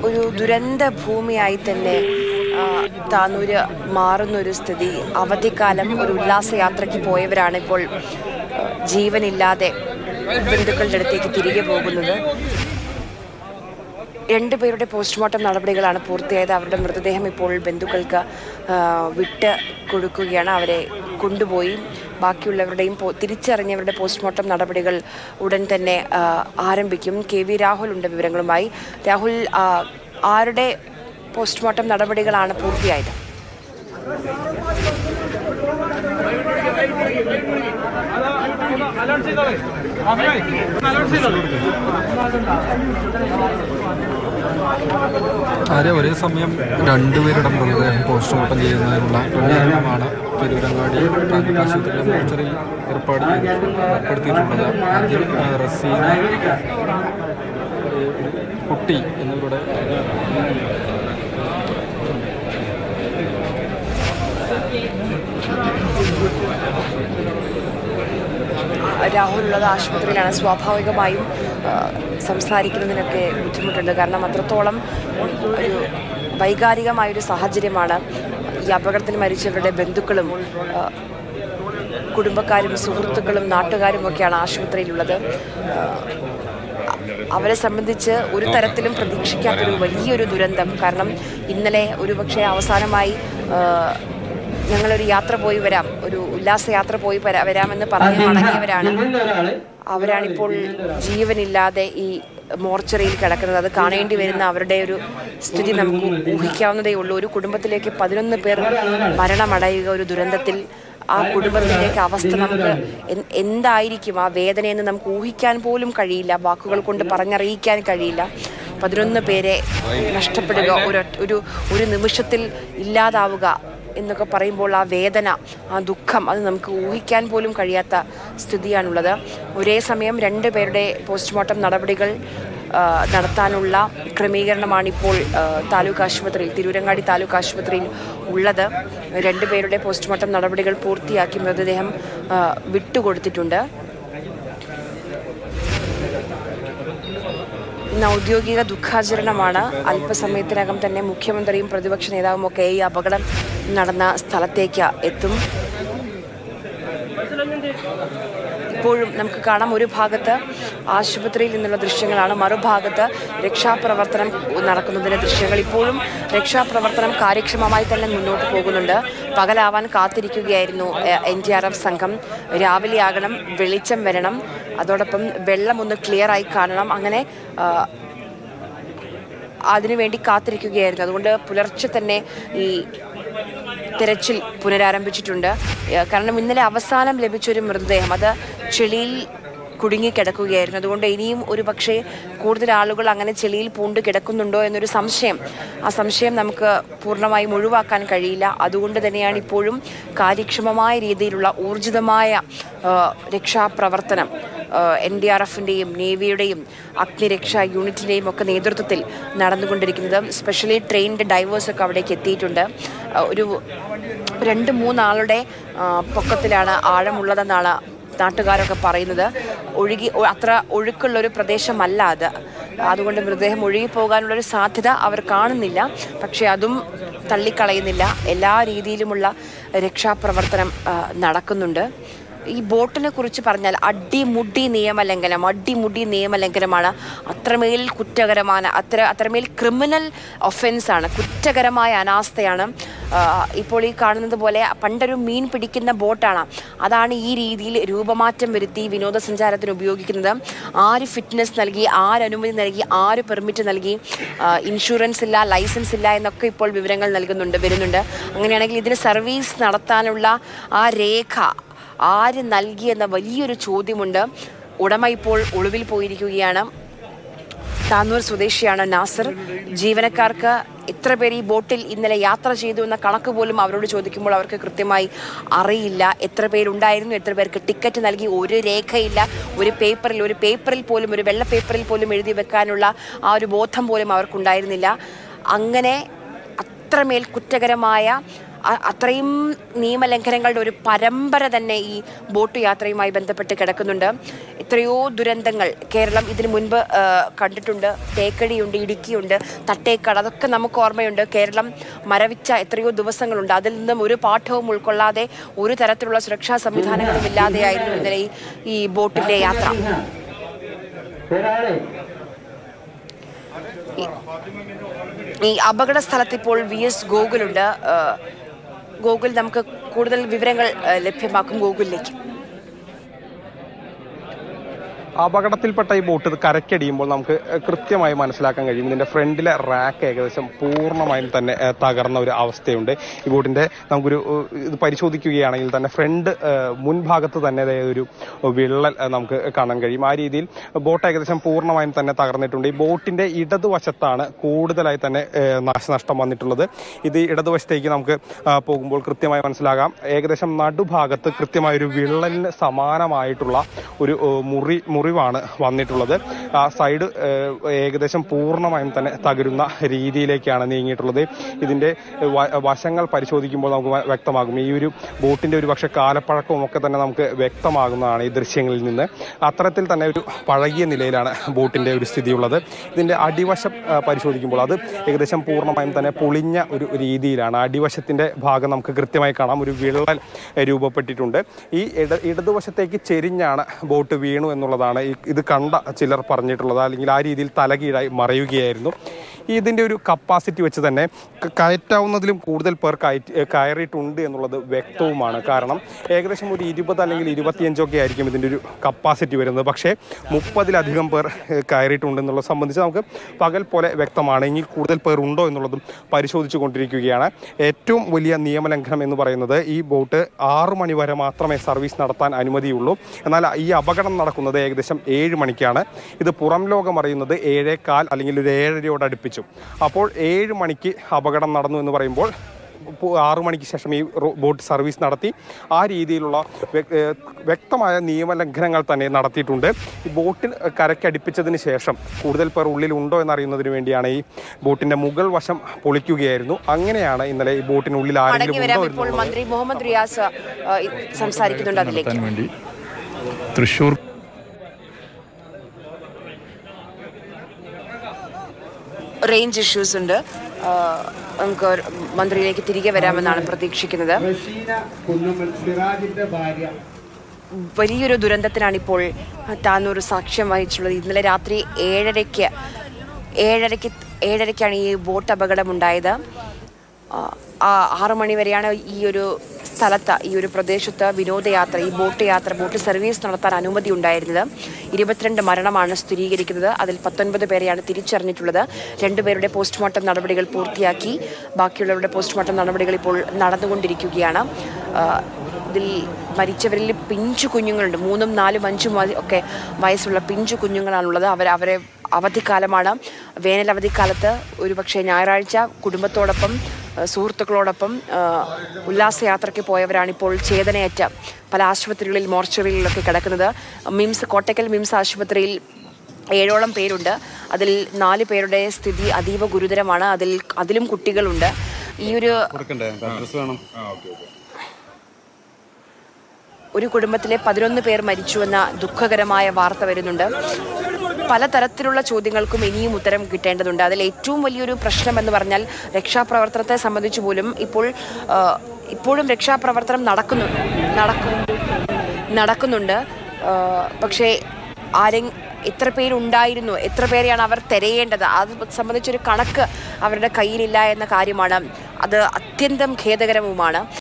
ഒരു ദുരന്ത ഭൂമിയായി തന്നെ ആ, താനൂര് മാറുന്നൊരു സ്ഥിതി അവധിക്കാലം ഒരു ഉല്ലാസയാത്രയ്ക്ക് പോയവരാണ് ഇപ്പോൾ ആ, ജീവനില്ലാതെ ബന്ധുക്കളുടെ അടുത്തേക്ക് തിരികെ പോകുന്നത് രണ്ടുപേരുടെ പോസ്റ്റ്മോർട്ടം നടപടികളാണ് പൂർത്തിയായത് അവരുടെ മൃതദേഹം ഇപ്പോൾ ബന്ധുക്കൾക്ക് ആ, വിട്ട് കൊടുക്കുകയാണ് അവരെ കൊണ്ടുപോയി ബാക്കിയുള്ളവരുടെയും പോ- തിരിച്ചറിഞ്ഞവരുടെ പോസ്റ്റ്മോർട്ടം നടപടികൾ ഉടൻ തന്നെ ആ, ആരംഭിക്കും കെ വി രാഹുൽ ഉണ്ട് വിവരങ്ങളുമായി രാഹുൽ ആ, ആരുടെ പോസ്റ്റ്മോർട്ടം നടപടികളാണ് പൂർത്തിയായത് ആരെ ഒരേ സമയം രണ്ടുപേരുടെ മൃതദേഹം പോസ്റ്റ്മോർട്ടം ചെയ്യുന്നതിനുള്ള ക്രമീകരണമാണ് തിരുവരങ്ങാടി താലൂക്ക് ആശുപത്രിയിലെ മോർച്ചറിയിൽ ഏർപ്പാട് ചെയ്ത് ഏർപ്പെടുത്തിയിട്ടുള്ളത് ആദ്യം ആ, റസീന ഏ, കുട്ടി എന്നിവരുടെ രാഹുലുള്ളത് ആശുപത്രിയിലാണ് സ്വാഭാവികമായും ആ, സംസാരിക്കുന്നതിനൊക്കെ ബുദ്ധിമുട്ടുണ്ട് കാരണം അത്രത്തോളം ഒരു വൈകാരികമായൊരു സാഹചര്യമാണ് ഈ അപകടത്തിൽ മരിച്ചവരുടെ ബന്ധുക്കളും ആ, കുടുംബക്കാരും സുഹൃത്തുക്കളും നാട്ടുകാരും ഒക്കെയാണ് ആശുപത്രിയിലുള്ളത് ആ, അവരെ സംബന്ധിച്ച് ഒരു തരത്തിലും പ്രതീക്ഷിക്കാത്തൊരു വലിയൊരു ദുരന്തം കാരണം ഇന്നലെ ഒരുപക്ഷെ അവസാനമായി ആ, ഞങ്ങളൊരു യാത്ര പോയി വരാം ഒരു ഉല്ലാസയാത്ര പോയി വരാ- വരാമെന്ന് പറഞ്ഞ് മടങ്ങിയവരാണ് അവരാണിപ്പോൾ ജീവനില്ലാതെ ഈ മോർച്ചറിയിൽ കിടക്കുന്നത് അത് കാണേണ്ടി വരുന്ന അവരുടെ ഒരു സ്ഥിതി നമുക്ക് ഊഹിക്കാവുന്നതേ ഉള്ളൂ ഒരു കുടുംബത്തിലേക്ക് പതിനൊന്ന് പേർ മരണമടയുക ഒരു ദുരന്തത്തിൽ ആ കുടുംബത്തിലേക്ക് അവസ്ഥ നമുക്ക് എൻ- എന്തായിരിക്കും ആ വേദനയെന്ന് നമുക്ക് ഊഹിക്കാൻ പോലും കഴിയില്ല വാക്കുകൾ കൊണ്ട് പറഞ്ഞറിയിക്കാൻ കഴിയില്ല പതിനൊന്ന് പേരെ നഷ്ടപ്പെടുക ഒരു ഒരു ഒരു നിമിഷത്തിൽ ഇല്ലാതാവുക എന്നൊക്കെ പറയുമ്പോൾ ആ വേദന ആ ദുഃഖം അത് നമുക്ക് ഊഹിക്കാൻ പോലും കഴിയാത്ത സ്ഥിതിയാണുള്ളത് ഒരേ സമയം രണ്ട് പേരുടെ പോസ്റ്റ്മോർട്ടം നടപടികൾ ആ, നടത്താനുള്ള ക്രമീകരണമാണിപ്പോൾ ആ, താലൂക്ക് ആശുപത്രിയിൽ തിരൂരങ്ങാടി താലൂക്ക് ആശുപത്രിയിൽ ഉള്ളത് രണ്ടുപേരുടെ പോസ്റ്റ്മോർട്ടം നടപടികൾ പൂർത്തിയാക്കി മൃതദേഹം ആ, വിട്ടുകൊടുത്തിട്ടുണ്ട് ഇന്ന് ഔദ്യോഗിക ദുഃഖാചരണമാണ് അല്പസമയത്തിനകം തന്നെ മുഖ്യമന്ത്രിയും പ്രതിപക്ഷ നേതാവും ഒക്കെ ഈ അപകടം നടന്ന സ്ഥലത്തേക്ക് എത്തും ഇപ്പോഴും നമുക്ക് കാണാം ഒരു ഭാഗത്ത് ആശുപത്രിയിൽ നിന്നുള്ള ദൃശ്യങ്ങളാണ് മറുഭാഗത്ത് രക്ഷാപ്രവർത്തനം നടക്കുന്നതിന്റെ ദൃശ്യങ്ങൾ ഇപ്പോഴും രക്ഷാപ്രവർത്തനം കാര്യക്ഷമമായി തന്നെ മുന്നോട്ട് പോകുന്നുണ്ട് പകലാവാൻ കാത്തിരിക്കുകയായിരുന്നു എൻ ഡി ആർ എഫ് സംഘം രാവിലെ ആകണം വെളിച്ചം വരണം അതോടൊപ്പം വെള്ളം ഒന്ന് ക്ലിയർ ആയി കാണണം അങ്ങനെ ആ, അതിനുവേണ്ടി കാത്തിരിക്കുകയായിരുന്നു അതുകൊണ്ട് പുലർച്ചെ തന്നെ ഈ തിരച്ചിൽ പുനരാരംഭിച്ചിട്ടുണ്ട് ഏഹ് കാരണം ഇന്നലെ അവസാനം ലഭിച്ചൊരു മൃതദേഹം അത് ചെളിയിൽ കുടുങ്ങിക്കിടക്കുകയായിരുന്നു അതുകൊണ്ട് ഇനിയും ഒരു പക്ഷേ കൂടുതൽ ആളുകൾ അങ്ങനെ ചെളിയിൽ പൂണ്ട് കിടക്കുന്നുണ്ടോ എന്നൊരു സംശയം ആ സംശയം നമുക്ക് പൂർണ്ണമായും ഒഴിവാക്കാൻ കഴിയില്ല അതുകൊണ്ട് തന്നെയാണ് ഇപ്പോഴും കാര്യക്ഷമമായ രീതിയിലുള്ള ഊർജിതമായ ആ, രക്ഷാപ്രവർത്തനം എൻ ഡി ആർ എഫിൻ്റെയും നേവിയുടെയും അഗ്നിരക്ഷാ യൂണിറ്റിൻ്റെയും ഒക്കെ നേതൃത്വത്തിൽ നടന്നുകൊണ്ടിരിക്കുന്നത് സ്പെഷ്യലി ട്രെയിൻഡ് ഡൈവേഴ്സൊക്കെ അവിടേക്ക് എത്തിയിട്ടുണ്ട് ആ, ഒരു രണ്ട് മൂന്നാളുടെ ആ, പൊക്കത്തിലാണ് ആഴമുള്ളതെന്നാണ് നാട്ടുകാരൊക്കെ പറയുന്നത് ഒഴുകി ഒ- അത്ര ഒഴുക്കുള്ളൊരു പ്രദേശമല്ല അത് അതുകൊണ്ട് മൃതദേഹം ഒഴുകി പോകാനുള്ളൊരു സാധ്യത അവർ കാണുന്നില്ല പക്ഷേ അതും തള്ളിക്കളയുന്നില്ല എല്ലാ രീതിയിലുമുള്ള രക്ഷാപ്രവർത്തനം ആ, നടക്കുന്നുണ്ട് ഈ ബോട്ടിനെ കുറിച്ച് പറഞ്ഞാൽ അടിമുടി നിയമലംഘനം അടിമുടി നിയമലംഘനമാണ് അത്രമേൽ കുറ്റകരமான അത്ര അത്രമേൽ ക്രിമിനൽ ഒഫൻസാണ് കുറ്റകരമായ അനാസ്ഥയാണ് ആ, ഇപ്പോൾ ഈ കാണുന്നത് പോലെ പണ്ടൊരു മീൻ പിടിക്കുന്ന ബോട്ടാണ് അതാണ് ഈ രീതിയിൽ രൂപമാറ്റം വരുത്തി വിനോദസഞ്ചാരത്തിന് ഉപയോഗിക്കുന്നത് ആര് ഫിറ്റ്നസ് നൽകി ആര് അനുമതി നൽകി ആര് പെർമിറ്റ് നൽകി ആ, ഇൻഷുറൻസ് ഇല്ല ലൈസൻസ് ഇല്ല എന്നൊക്കെ ഇപ്പോൾ വിവരങ്ങൾ നൽകുന്നുണ്ട് വരുന്നുണ്ട് അങ്ങനെയാണെങ്കിൽ ഇതിന് സർവീസ് നടത്താനുള്ള ആ രേഖ ആര് നൽകി എന്ന വലിയൊരു ചോദ്യമുണ്ട് ഉടമ ഇപ്പോൾ ഒളിവിൽ പോയിരിക്കുകയാണ് താന്നൂർ സ്വദേശിയാണ് നാസർ ജീവനക്കാർക്ക് എത്ര പേർ ഈ ബോട്ടിൽ ഇന്നലെ യാത്ര ചെയ്തു എന്ന കണക്ക് പോലും അവരോട് ചോദിക്കുമ്പോൾ അവർക്ക് കൃത്യമായി അറിയില്ല എത്ര പേരുണ്ടായിരുന്നു എത്ര പേർക്ക് ടിക്കറ്റ് നൽകി ഒരു രേഖയില്ല ഒരു പേപ്പറിൽ ഒരു പേപ്പറിൽ പോലും ഒരു വെള്ള പേപ്പറിൽ പോലും എഴുതി വെക്കാനുള്ള ആ ഒരു ബോധം പോലും അവർക്കുണ്ടായിരുന്നില്ല അങ്ങനെ അത്രമേൽ കുറ്റകരമായ അ- അത്രയും നിയമലംഘനങ്ങളുടെ ഒരു പരമ്പര തന്നെ ഈ ബോട്ട് യാത്രയുമായി ബന്ധപ്പെട്ട് കിടക്കുന്നുണ്ട് എത്രയോ ദുരന്തങ്ങൾ കേരളം ഇതിനു മുൻപ് ആ, കണ്ടിട്ടുണ്ട് തേക്കടിയുണ്ട് ഇടുക്കിയുണ്ട് തട്ടേക്കാട് അതൊക്കെ നമുക്ക് ഓർമ്മയുണ്ട് കേരളം മരവിച്ച എത്രയോ ദിവസങ്ങളുണ്ട് അതിൽ നിന്നും ഒരു പാഠവും ഉൾക്കൊള്ളാതെ ഒരു തരത്തിലുള്ള സുരക്ഷാ സംവിധാനങ്ങളും ഇല്ലാതെയായിരുന്നു ഇന്നലെ ഈ- ഈ ബോട്ടിന്റെ യാത്ര ഈ അപകട സ്ഥലത്ത് ഇപ്പോൾ വി എസ് ഗോകുലുണ്ട് ആ, ഗോകുൽ നമുക്ക് കൂടുതൽ വിവരങ്ങൾ ആ, ലഭ്യമാക്കും ഗോകുലിലേക്ക് അപകടത്തിൽപ്പെട്ട ഈ ബോട്ട് ഇത് കരക്കടിയുമ്പോൾ നമുക്ക് ഏഹ്, കൃത്യമായി മനസ്സിലാക്കാൻ കഴിയും ഇതിന്റെ ഫ്രണ്ടിലെ റാക്ക് ഏകദേശം പൂർണ്ണമായും തന്നെ ഏഹ്, തകർന്ന ഒരു അവസ്ഥയുണ്ട് ഈ ബോട്ടിന്റെ നമുക്കൊരു ഏഹ്, ഇത് പരിശോധിക്കുകയാണെങ്കിൽ തന്നെ ഫ്രണ്ട് ഏഹ്, മുൻഭാഗത്ത് തന്നെ ദേ ഒരു വിള്ളൽ ഏഹ്, നമുക്ക് കാണാൻ കഴിയും ആ രീതിയിൽ ബോട്ട് ഏകദേശം പൂർണ്ണമായും തന്നെ തകർന്നിട്ടുണ്ട് ഈ ബോട്ടിന്റെ ഇടതുവശത്താണ് കൂടുതലായി തന്നെ ഏഹ്, നാശനഷ്ടം വന്നിട്ടുള്ളത് ഇത് ഇടതുവശത്തേക്ക് നമുക്ക് ആ, പോകുമ്പോൾ കൃത്യമായി മനസ്സിലാകാം ഏകദേശം നടുഭാഗത്ത് കൃത്യമായ ഒരു വിള്ളലിന് സമാനമായിട്ടുള്ള ഒരു ഏഹ്, മുറി മുറിവാണ് വന്നിട്ടുള്ളത് ആ സൈഡ് ഏഹ്, ഏകദേശം പൂർണ്ണമായും തന്നെ തകരുന്ന രീതിയിലേക്കാണ് നീങ്ങിയിട്ടുള്ളത് ഇതിന്റെ വ- വശങ്ങൾ പരിശോധിക്കുമ്പോൾ നമുക്ക് വ- വ്യക്തമാകും ഈ ഒരു ബോട്ടിന്റെ ഒരു പക്ഷേ കാലപ്പഴക്കവും ഒക്കെ തന്നെ നമുക്ക് വ്യക്തമാകുന്നതാണ് ഈ ദൃശ്യങ്ങളിൽ നിന്ന് അത്തരത്തിൽ തന്നെ ഒരു പഴകിയ നിലയിലാണ് ബോട്ടിന്റെ ഒരു സ്ഥിതിയുള്ളത് ഇതിന്റെ അടിവശം ആ, പരിശോധിക്കുമ്പോൾ അത് ഏകദേശം പൂർണ്ണമായും തന്നെ പൊളിഞ്ഞ ഒരു രീതിയിലാണ് അടിവശത്തിന്റെ ഭാഗം നമുക്ക് കൃത്യമായി കാണാം ഒരു വിള്ളൽ രൂപപ്പെട്ടിട്ടുണ്ട് ഈ ഇട ഇടതുവശത്തേക്ക് ചെരിഞ്ഞാണ് ബോട്ട് വീണു എന്നുള്ളതാണ് ഈ ഇത് കണ്ട ചിലർ പറഞ്ഞിട്ടുള്ളത് അല്ലെങ്കിൽ ആ രീതിയിൽ തലകീഴായി മറയുകയായിരുന്നു ഇതിന്റെ ഒരു കപ്പാസിറ്റി വെച്ച് തന്നെ ക- കയറ്റാവുന്നതിലും കൂടുതൽ പേർ കയറ്റി ഏ, കയറിയിട്ടുണ്ട് എന്നുള്ളത് വ്യക്തവുമാണ് കാരണം ഏകദേശം ഒരു ഇരുപത് അല്ലെങ്കിൽ ഇരുപത്തിയഞ്ചൊക്കെ ആയിരിക്കും ഇതിന്റെ ഒരു കപ്പാസിറ്റി വരുന്നത് പക്ഷേ മുപ്പതിലധികം പേർ ഏ, കയറിയിട്ടുണ്ട് എന്നുള്ളത് സംബന്ധിച്ച് നമുക്ക് പകൽ പോലെ വ്യക്തമാണ് ഇനി കൂടുതൽ പേർ ഉണ്ടോ എന്നുള്ളതും പരിശോധിച്ചു കൊണ്ടിരിക്കുകയാണ് ഏറ്റവും വലിയ നിയമലംഘനം എന്ന് പറയുന്നത് ഈ ബോട്ട് ആറ് മണി വരെ മാത്രമേ സർവീസ് നടത്താൻ അനുമതിയുള്ളൂ എന്നാൽ ഈ അപകടം നടക്കുന്നത് ഏകദേശം ഏഴ് മണിക്കാണ് ഇത് പുറം ലോകം അറിയുന്നത് ഏഴേകാൽ അല്ലെങ്കിൽ ഒരു ഏഴരയോട് അടുപ്പിച്ചു അപ്പോൾ ഏഴ് മണിക്ക് അപകടം നടന്നു എന്ന് പറയുമ്പോൾ ഇപ്പോൾ ആറു മണിക്ക് ശേഷം ഈ റോ- ബോട്ട് സർവീസ് നടത്തി ആ രീതിയിലുള്ള വ്യ- ഏഹ് വ്യക്തമായ നിയമലംഘനങ്ങൾ തന്നെ നടത്തിയിട്ടുണ്ട് ഈ ബോട്ടിൽ കരക്കടിപ്പിച്ചതിന് ശേഷം കൂടുതൽ പേർ ഉള്ളിൽ ഉണ്ടോ എന്നറിയുന്നതിന് വേണ്ടിയാണ് ഈ ബോട്ടിന്റെ മുകൾ വശം പൊളിക്കുകയായിരുന്നു അങ്ങനെയാണ് ഇന്നലെ ഈ ബോട്ടിനുള്ളിൽ മടങ്ങി ആരെങ്കിലും വരാം ഉണ്ടോ ഇപ്പോൾ എന്നുള്ളത് മന്ത്രി മുഹമ്മദ് റിയാസ് ആ, ഇ- സംസാരിക്കുന്നുണ്ട് അതിലേക്ക് നടത്താൻ വേണ്ടി തൃശ്ശൂർ റേഞ്ച് ഇഷ്യൂസ് ഉണ്ട് ആ, നമുക്ക് ഒരു മന്ത്രിയിലേക്ക് തിരികെ വരാമെന്നാണ് പ്രതീക്ഷിക്കുന്നത് റഷീന കുന്നുമ്മൽ സിറാജിന്റെ ഭാര്യ വലിയൊരു ദുരന്തത്തിനാണ് ഇപ്പോൾ താനൂർ സാക്ഷ്യം വഹിച്ചിട്ടുള്ളത് ഇന്നലെ രാത്രി ഏഴരയ്ക്ക് ഏഴരയ്ക്ക് ഏഴരയ്ക്കാണ് ഈ ബോട്ട് അപകടമുണ്ടായത് ആ, ആ ആറ് മണി വരെയാണ് ഈ ഒരു സ്ഥലത്ത് ഈ ഒരു പ്രദേശത്ത് വിനോദയാത്ര ഈ ബോട്ട് യാത്ര ബോട്ട് സർവീസ് നടത്താൻ അനുമതി ഉണ്ടായിരുന്നത് ഇരുപത്തിരണ്ട് മരണമാണ് സ്ഥിരീകരിക്കുന്നത് അതിൽ പത്തൊൻപത് പേരെയാണ് തിരിച്ചറിഞ്ഞിട്ടുള്ളത് രണ്ടുപേരുടെ പോസ്റ്റ്മോർട്ടം നടപടികൾ പൂർത്തിയാക്കി ബാക്കിയുള്ളവരുടെ പോസ്റ്റ്മോർട്ടം നടപടികൾ ഇപ്പോൾ നടന്നുകൊണ്ടിരിക്കുകയാണ് ആ, ഇതിൽ മരിച്ചവരിൽ പിഞ്ചു കുഞ്ഞുങ്ങളുണ്ട് മൂന്നും നാലും അഞ്ചും വയ- ഒക്കെ വയസ്സുള്ള പിഞ്ചു കുഞ്ഞുങ്ങളാണുള്ളത് അവർ അവരെ അവധിക്കാലമാണ് വേനൽ അവധിക്കാലത്ത് ഒരുപക്ഷെ ഞായറാഴ്ച കുടുംബത്തോടൊപ്പം ആ, സുഹൃത്തുക്കളോടൊപ്പം ആ, ഉല്ലാസയാത്രയ്ക്ക് പോയവരാണിപ്പോൾ ചേതനയേറ്റ പല ആശുപത്രികളിൽ മോർച്ചറികളിലൊക്കെ കിടക്കുന്നത് മിംസ് കോട്ടക്കൽ മിംസ് ആശുപത്രിയിൽ ഏഴോളം പേരുണ്ട് അതിൽ നാല് പേരുടെ സ്ഥിതി അതീവ ഗുരുതരമാണ് അതിൽ അതിലും കുട്ടികളുണ്ട് ഈ ഒരു ഒരു കുടുംബത്തിലെ പതിനൊന്ന് പേർ മരിച്ചുവെന്ന ദുഃഖകരമായ വാർത്ത വരുന്നുണ്ട് പലതരത്തിലുള്ള ചോദ്യങ്ങൾക്കും ഇനിയും ഉത്തരം കിട്ടേണ്ടതുണ്ട് അതിൽ ഏറ്റവും വലിയൊരു പ്രശ്നം എന്ന് പറഞ്ഞാൽ രക്ഷാപ്രവർത്തനത്തെ സംബന്ധിച്ച് പോലും ഇപ്പോൾ ആ, ഇപ്പോഴും രക്ഷാപ്രവർത്തനം നടക്കുന്നു നടക്കും നടക്കുന്നുണ്ട് ആ, പക്ഷേ ആരെ എത്ര പേരുണ്ടായിരുന്നു എത്ര പേരെയാണ് അവർ തിരയേണ്ടത് അത് സംബന്ധിച്ചൊരു കണക്ക് അവരുടെ കയ്യിലില്ല എന്ന കാര്യമാണ് അത് അത്യന്തം ഖേദകരവുമാണ്